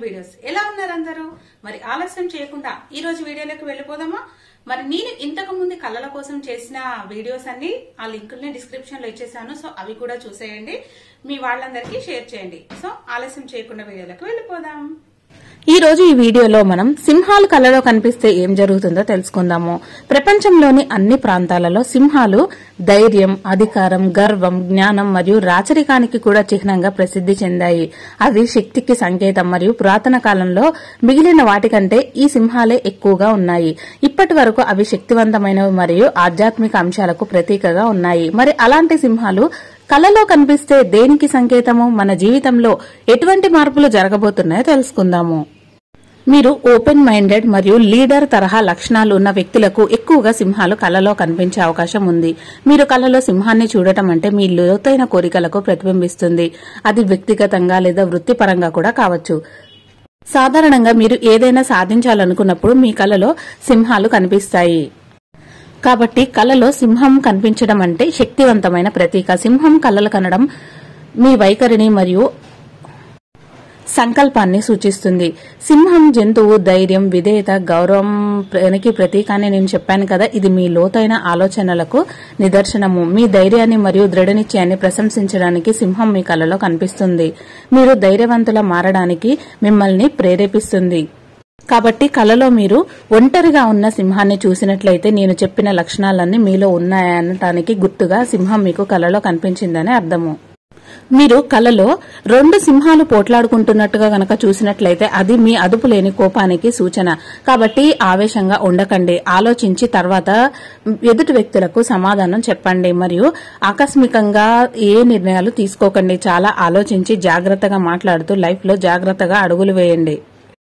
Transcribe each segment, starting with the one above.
Videos ఎలా ఉన్నారు అందరూ మరి ఆలస్యం చేయకుండా ఈ రోజు వీడియోలోకి వెళ్ళిపోదామా మరి నేను ఇంతకు ముందు కళ్ళల కోసం చేసిన వీడియోస్ అన్ని ఆ లింకుల్ని డిస్క్రిప్షన్ లో ఇచ్చేసాను సో అవి కూడా చూసేయండి మీ వాళ్ళందరికీ షేర్ చేయండి సో ఆలస్యం చేయకుండా వీడియోలోకి వెళ్ళిపోదాం ఈ రోజు ఈ వీడియోలో మనం సింహాలు కళ్ళలో కనిపిస్తే ఏం జరుగుతుందో తెలుసుకుందాము ప్రపంచంలోని అన్ని ప్రాంతాలలో సింహాలు ధైర్యం అధికారం గర్వం జ్ఞానం మరియు రాచరికానికి కూడా చిహ్నంగా ప్రసిద్ధి చెందాయి అవి శక్తికి సంకేతం మరియు పురాతన కాలంలో మిగిలిన వాటికంటే ఈ సింహాలే ఎక్కువగా ఉన్నాయి ఇప్పటి వరకు అవి శక్తివంతమైనవి మరియు ఆధ్యాత్మిక అంశాలకు ప్రతీకగా ఉన్నాయి మరి అలాంటి సింహాలు కళలో కనిపిస్తే దేనికి సంకేతము మన జీవితంలో ఎటువంటి మార్పులు జరగబోతున్నాయో తెలుసుకుందాము మీరు ఓపెన్ మైండెడ్ మరియు లీడర్ తరహా లక్షణాలు ఉన్న వ్యక్తులకు ఎక్కువగా సింహాలు కళలో కనిపించే అవకాశం ఉంది మీరు కళలో సింహాన్ని చూడటం అంటే మీ లోతైన కోరికలకు ప్రతిబింబిస్తుంది అది వ్యక్తిగతంగా లేదా వృత్తిపరంగా కూడా కావచ్చు సాధారణంగా మీరు ఏదైనా సాధించాలనుకున్నప్పుడు మీ కళలో సింహాలు కనిపిస్తాయి కాబట్టి కళలో సింహం కనిపించడం అంటే శక్తివంతమైన ప్రతీక సింహం కళలు కనడం మీ వైఖరిని మరియు సంకల్పాన్ని సూచిస్తుంది సింహం జంతువు ధైర్యం విధేయత గౌరవం ప్రేనికి ప్రతీక అని నేను చెప్పాను కదా ఇది మీ లోతైన ఆలోచనలకు నిదర్శనము మీ ధైర్యాన్ని మరియు దృఢనిశ్చయాన్ని ప్రశంసించడానికి సింహం మీ కళలో కనిపిస్తుంది మీరు ధైర్యవంతుల మారడానికి మిమ్మల్ని ప్రేరేపిస్తుంది కాబట్టి కళలో మీరు ఒంటరిగా ఉన్న సింహాన్ని చూసినట్లయితే నేను చెప్పిన లక్షణాలన్నీ మీలో ఉన్నాయనటానికి గుర్తుగా సింహం మీకు కళలో కనిపించిందని అర్థము మీరు కలలో రెండు సింహాలు పోట్లాడుకుంటున్నట్టుగా గనక చూసినట్లయితే అది మీ అదుపు లేని కోపానికి సూచన కాబట్టి ఆవేశంగా ఉండకండి ఆలోచించి తర్వాత ఎదుటి వ్యక్తులకు సమాధానం చెప్పండి మరియు ఆకస్మికంగా ఏ నిర్ణయాలు తీసుకోకండి చాలా ఆలోచించి జాగ్రత్తగా మాట్లాడుతూ లైఫ్ లో జాగ్రత్తగా అడుగులు వేయండి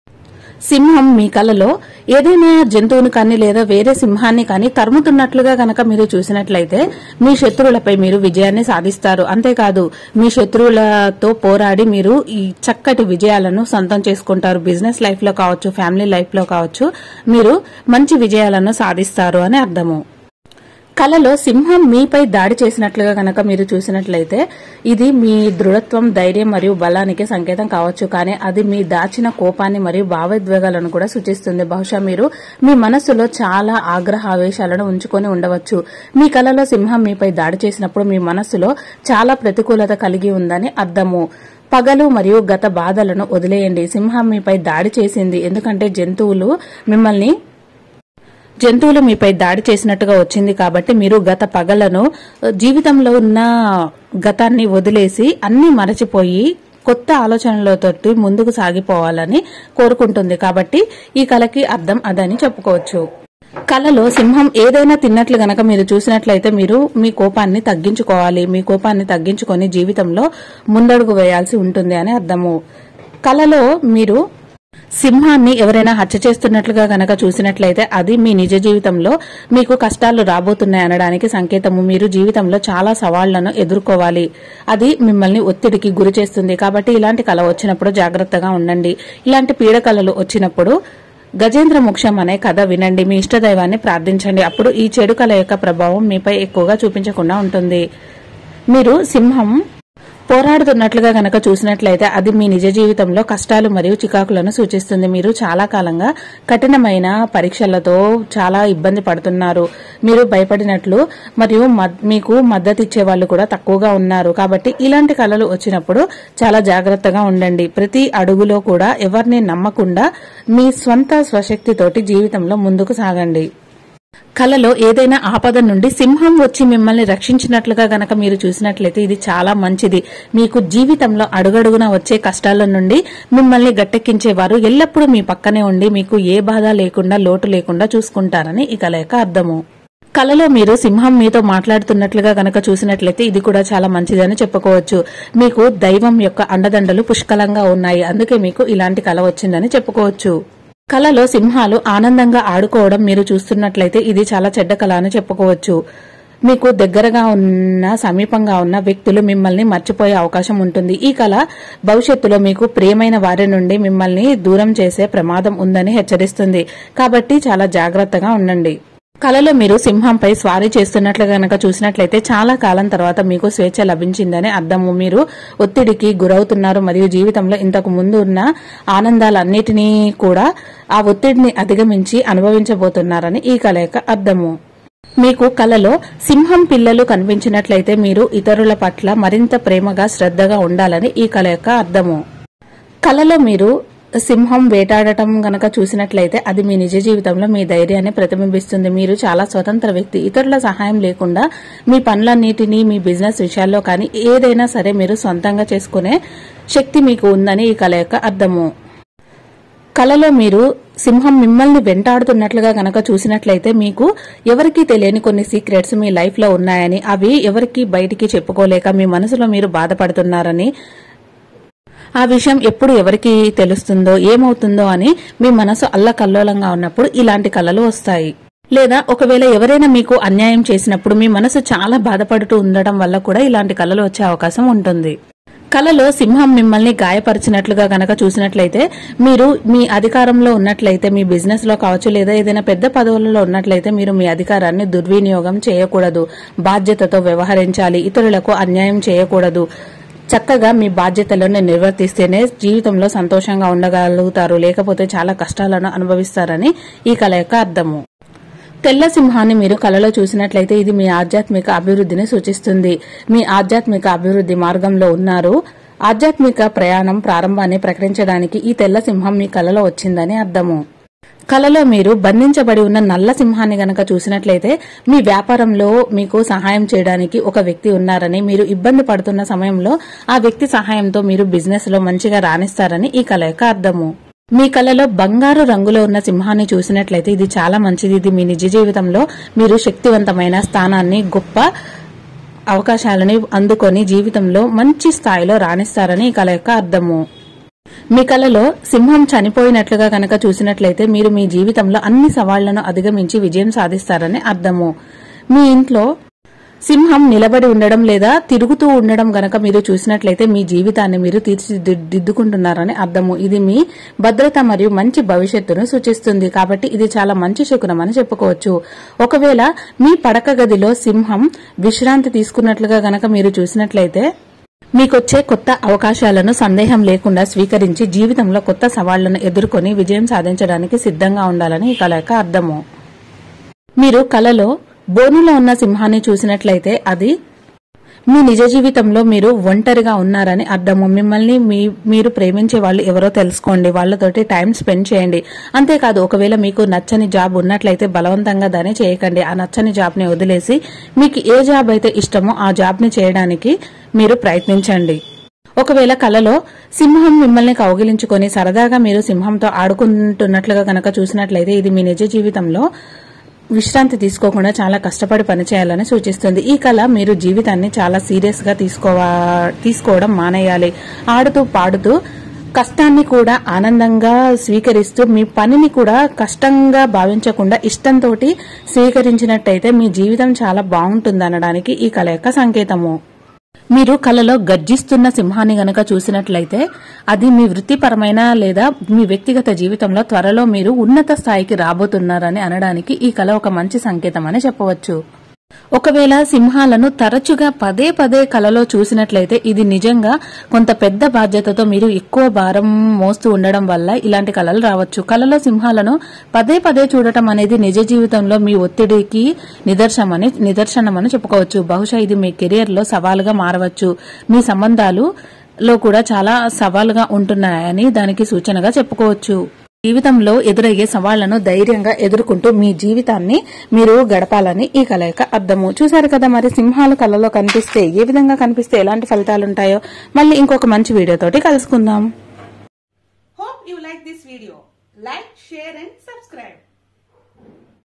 సింహం మీ కలలో ఏదైనా జంతువును కానీ లేదా వేరే సింహాన్ని కానీ తరుముతున్నట్లుగా గనక మీరు చూసినట్లయితే మీ శత్రువులపై మీరు విజయాన్ని సాధిస్తారు అంతేకాదు మీ శత్రువులతో పోరాడి మీరు ఈ చక్కటి విజయాలను సొంతం చేసుకుంటారు బిజినెస్ లైఫ్ లో కావచ్చు ఫ్యామిలీ లైఫ్ లో కావచ్చు మీరు మంచి విజయాలను సాధిస్తారు అని అర్థము కలలో సింహం మీపై దాడి చేసినట్లుగా గనక మీరు చూసినట్లయితే ఇది మీ దృఢత్వం ధైర్యం మరియు బలానికి సంకేతం కావచ్చు కానీ అది మీ దాచిన కోపాన్ని మరియు భావోద్వేగాలను కూడా సూచిస్తుంది బహుశా మీరు మీ మనస్సులో చాలా ఆగ్రహ ఆవేశాలను ఉంచుకొని ఉండవచ్చు మీ కలలో సింహం మీపై దాడి చేసినప్పుడు మీ మనస్సులో చాలా ప్రతికూలత కలిగి ఉందని అర్థము పగలు మరియు గత బాధలను వదిలేయండి సింహం మీపై దాడి చేసింది ఎందుకంటే జంతువులు మిమ్మల్ని జంతువులు మీపై దాడి చేసినట్టుగా వచ్చింది కాబట్టి మీరు గత పగలను జీవితంలో ఉన్న గతాన్ని వదిలేసి అన్ని మరచిపోయి కొత్త ఆలోచనలతోటి ముందుకు సాగిపోవాలని కోరుకుంటుంది కాబట్టి ఈ కళకి అర్థం అదని చెప్పుకోవచ్చు కళలో సింహం ఏదైనా తిన్నట్లు గనక మీరు చూసినట్లయితే మీరు మీ కోపాన్ని తగ్గించుకోవాలి మీ కోపాన్ని తగ్గించుకొని జీవితంలో ముందడుగు వేయాల్సి ఉంటుంది అని అర్థము కళలో మీరు సింహాన్ని ఎవరైనా హత్య చేస్తున్నట్లుగా గనక చూసినట్లయితే అది మీ నిజ జీవితంలో మీకు కష్టాలు రాబోతున్నాయి అనడానికి సంకేతము మీరు జీవితంలో చాలా సవాళ్లను ఎదుర్కోవాలి అది మిమ్మల్ని ఒత్తిడికి గురి చేస్తుంది కాబట్టి ఇలాంటి కళ వచ్చినప్పుడు జాగ్రత్తగా ఉండండి ఇలాంటి పీడకలలు వచ్చినప్పుడు గజేంద్ర మోక్షం అనే కథ వినండి మీ ఇష్టదైవాన్ని ప్రార్థించండి అప్పుడు ఈ చెడు కళ యొక్క ప్రభావం మీపై ఎక్కువగా చూపించకుండా ఉంటుంది మీరు సింహం పోరాడుతున్నట్లుగా గనక చూసినట్లయితే అది మీ నిజ జీవితంలో కష్టాలు మరియు చికాకులను సూచిస్తుంది మీరు చాలా కాలంగా కఠినమైన పరీక్షలతో చాలా ఇబ్బంది పడుతున్నారు మీరు భయపడినట్లు మరియు మీకు మద్దతు ఇచ్చే వాళ్ళు కూడా తక్కువగా ఉన్నారు కాబట్టి ఇలాంటి కళలు వచ్చినప్పుడు చాలా జాగ్రత్తగా ఉండండి ప్రతి అడుగులో కూడా ఎవరిని నమ్మకుండా మీ స్వంత స్వశక్తితోటి జీవితంలో ముందుకు సాగండి కలలో ఏదైనా ఆపద నుండి సింహం వచ్చి మిమ్మల్ని రక్షించినట్లుగా గనక మీరు చూసినట్లయితే ఇది చాలా మంచిది మీకు జీవితంలో అడుగడుగున వచ్చే కష్టాల నుండి మిమ్మల్ని గట్టెక్కించేవారు ఎల్లప్పుడూ మీ పక్కనే ఉండి మీకు ఏ బాధ లేకుండా లోటు లేకుండా చూసుకుంటారని ఈ కల యొక్క అర్థము కలలో మీరు సింహం మీతో మాట్లాడుతున్నట్లుగా గనక చూసినట్లయితే ఇది కూడా చాలా మంచిదని చెప్పుకోవచ్చు మీకు దైవం యొక్క అండదండలు పుష్కలంగా ఉన్నాయి అందుకే మీకు ఇలాంటి కల వచ్చిందని చెప్పుకోవచ్చు కళలో సింహాలు ఆనందంగా ఆడుకోవడం మీరు చూస్తున్నట్లయితే ఇది చాలా చెడ్డ కళ అని చెప్పుకోవచ్చు మీకు దగ్గరగా ఉన్న సమీపంగా ఉన్న వ్యక్తులు మిమ్మల్ని మర్చిపోయే అవకాశం ఉంటుంది ఈ కళ భవిష్యత్తులో మీకు ప్రియమైన వారి నుండి మిమ్మల్ని దూరం చేసే ప్రమాదం ఉందని హెచ్చరిస్తుంది కాబట్టి చాలా జాగ్రత్తగా ఉండండి కలలో మీరు సింహంపై స్వారీ చేస్తున్నట్లు గనక చూసినట్లయితే చాలా కాలం తర్వాత మీకు స్వేచ్ఛ లభించిందని అర్థము మీరు ఒత్తిడికి గురవుతున్నారు మరియు జీవితంలో ఇంతకు ముందు ఉన్న ఆనందాలన్నిటినీ కూడా ఆ ఒత్తిడిని అధిగమించి అనుభవించబోతున్నారని ఈ కల యొక్క అర్థము మీకు కలలో సింహం పిల్లలు కనిపించినట్లయితే మీరు ఇతరుల పట్ల మరింత ప్రేమగా శ్రద్ధగా ఉండాలని ఈ కల యొక్క అర్థము కలలో మీరు సింహం వేటాడటం గనక చూసినట్లయితే అది మీ నిజ జీవితంలో మీ ధైర్యాన్ని ప్రతిబింబిస్తుంది మీరు చాలా స్వతంత్ర వ్యక్తి ఇతరుల సహాయం లేకుండా మీ పనులన్నిటినీ మీ బిజినెస్ విషయాల్లో కానీ ఏదైనా సరే మీరు సొంతంగా చేసుకునే శక్తి మీకు ఉందని ఈ కళ యొక్క అర్థము కలలో మీరు సింహం మిమ్మల్ని వెంటాడుతున్నట్లుగా గనక చూసినట్లయితే మీకు ఎవరికీ తెలియని కొన్ని సీక్రెట్స్ మీ లైఫ్ లో ఉన్నాయని అవి ఎవరికి బయటికి చెప్పుకోలేక మీ మనసులో మీరు బాధపడుతున్నారని ఆ విషయం ఎప్పుడు ఎవరికి తెలుస్తుందో ఏమవుతుందో అని మీ మనసు అల్లకల్లోలంగా ఉన్నప్పుడు ఇలాంటి కళలు వస్తాయి లేదా ఒకవేళ ఎవరైనా మీకు అన్యాయం చేసినప్పుడు మీ మనసు చాలా బాధపడుతూ ఉండడం వల్ల కూడా ఇలాంటి కళలు వచ్చే అవకాశం ఉంటుంది కలలో సింహం మిమ్మల్ని గాయపరిచినట్లుగా గనక చూసినట్లయితే మీరు మీ అధికారంలో ఉన్నట్లయితే మీ బిజినెస్ లో కావచ్చు లేదా ఏదైనా పెద్ద పదవులలో ఉన్నట్లయితే మీరు మీ అధికారాన్ని దుర్వినియోగం చేయకూడదు బాధ్యతతో వ్యవహరించాలి ఇతరులకు అన్యాయం చేయకూడదు చక్కగా మీ బాధ్యతలను నిర్వర్తిస్తేనే జీవితంలో సంతోషంగా ఉండగలుగుతారు లేకపోతే చాలా కష్టాలను అనుభవిస్తారని ఈ కళ యొక్క అర్థము తెల్ల సింహాన్ని మీరు కలలో చూసినట్లయితే ఇది మీ ఆధ్యాత్మిక అభివృద్ధిని సూచిస్తుంది మీ ఆధ్యాత్మిక అభివృద్ధి మార్గంలో ఉన్నారు ఆధ్యాత్మిక ప్రయాణం ప్రారంభాన్ని ప్రకటించడానికి ఈ తెల్ల సింహం మీ కలలో వచ్చిందని అర్థము కలలో మీరు బంధించబడి ఉన్న నల్ల సింహాన్ని గనక చూసినట్లయితే మీ వ్యాపారంలో మీకు సహాయం చేయడానికి ఒక వ్యక్తి ఉన్నారని మీరు ఇబ్బంది పడుతున్న సమయంలో ఆ వ్యక్తి సహాయంతో మీరు బిజినెస్ లో మంచిగా రాణిస్తారని ఈ కళ యొక్క అర్థము మీ కళలో బంగారు రంగులో ఉన్న సింహాన్ని చూసినట్లయితే ఇది చాలా మంచిది ఇది మీ నిజ జీవితంలో మీరు శక్తివంతమైన స్థానాన్ని గొప్ప అవకాశాలని అందుకొని జీవితంలో మంచి స్థాయిలో రాణిస్తారని ఈ కళ యొక్క అర్థము మీ కలలో సింహం చనిపోయినట్లుగా కనుక చూసినట్లయితే మీరు మీ జీవితంలో అన్ని సవాళ్లను అధిగమించి విజయం సాధిస్తారని అర్థము మీ ఇంట్లో సింహం నిలబడి ఉండడం లేదా తిరుగుతూ ఉండడం గనక మీరు చూసినట్లయితే మీ జీవితాన్ని మీరు తీర్చిదిద్దుకుంటున్నారని అర్థము ఇది మీ భద్రత మరియు మంచి భవిష్యత్తును సూచిస్తుంది కాబట్టి ఇది చాలా మంచి శకునం అని చెప్పుకోవచ్చు ఒకవేళ మీ పడక గదిలో సింహం విశ్రాంతి తీసుకున్నట్లుగా గనక మీరు చూసినట్లయితే మీకొచ్చే కొత్త అవకాశాలను సందేహం లేకుండా స్వీకరించి జీవితంలో కొత్త సవాళ్లను ఎదుర్కొని విజయం సాధించడానికి సిద్ధంగా ఉండాలని ఈ కళ యొక్క అర్థము మీరు కలలో బోనులో ఉన్న సింహాన్ని చూసినట్లయితే అది మీ నిజ జీవితంలో మీరు ఒంటరిగా ఉన్నారని అర్థము మిమ్మల్ని మీ మీరు ప్రేమించే వాళ్ళు ఎవరో తెలుసుకోండి వాళ్ళతోటి టైం స్పెండ్ చేయండి అంతేకాదు ఒకవేళ మీకు నచ్చని జాబ్ ఉన్నట్లయితే బలవంతంగా దాన్ని చేయకండి ఆ నచ్చని జాబ్ ని వదిలేసి మీకు ఏ జాబ్ అయితే ఇష్టమో ఆ జాబ్ ని చేయడానికి మీరు ప్రయత్నించండి ఒకవేళ కలలో సింహం మిమ్మల్ని కౌగిలించుకొని సరదాగా మీరు సింహంతో ఆడుకుంటున్నట్లుగా గనక చూసినట్లయితే ఇది మీ నిజ జీవితంలో విశ్రాంతి తీసుకోకుండా చాలా కష్టపడి పనిచేయాలని సూచిస్తుంది ఈ కళ మీరు జీవితాన్ని చాలా సీరియస్ గా తీసుకోవా తీసుకోవడం మానేయాలి ఆడుతూ పాడుతూ కష్టాన్ని కూడా ఆనందంగా స్వీకరిస్తూ మీ పనిని కూడా కష్టంగా భావించకుండా ఇష్టంతో స్వీకరించినట్టయితే మీ జీవితం చాలా బాగుంటుంది అనడానికి ఈ కళ యొక్క సంకేతము మీరు కలలో గర్జిస్తున్న సింహాన్ని గనక చూసినట్లయితే అది మీ వృత్తిపరమైన లేదా మీ వ్యక్తిగత జీవితంలో త్వరలో మీరు ఉన్నత స్థాయికి రాబోతున్నారని అనడానికి ఈ కళ ఒక మంచి సంకేతం అని చెప్పవచ్చు ఒకవేళ సింహాలను తరచుగా పదే పదే కలలో చూసినట్లయితే ఇది నిజంగా కొంత పెద్ద బాధ్యతతో మీరు ఎక్కువ భారం మోస్తూ ఉండడం వల్ల ఇలాంటి కళలు రావచ్చు కలలో సింహాలను పదే పదే చూడటం అనేది నిజ జీవితంలో మీ ఒత్తిడికి నిదర్శనమని నిదర్శనమని చెప్పుకోవచ్చు బహుశా ఇది మీ కెరియర్ లో సవాలుగా మారవచ్చు మీ సంబంధాలు లో కూడా చాలా సవాలుగా ఉంటున్నాయని దానికి సూచనగా చెప్పుకోవచ్చు జీవితంలో ఎదురయ్యే సవాళ్లను ధైర్యంగా ఎదుర్కొంటూ మీ జీవితాన్ని మీరు గడపాలని ఈ కళ యొక్క అర్థము చూశారు కదా మరి సింహాలు కళలో కనిపిస్తే ఏ విధంగా కనిపిస్తే ఎలాంటి ఫలితాలు ఉంటాయో మళ్ళీ ఇంకొక మంచి వీడియోతోటి కలుసుకుందాం Hope you like this video. Like, share and subscribe.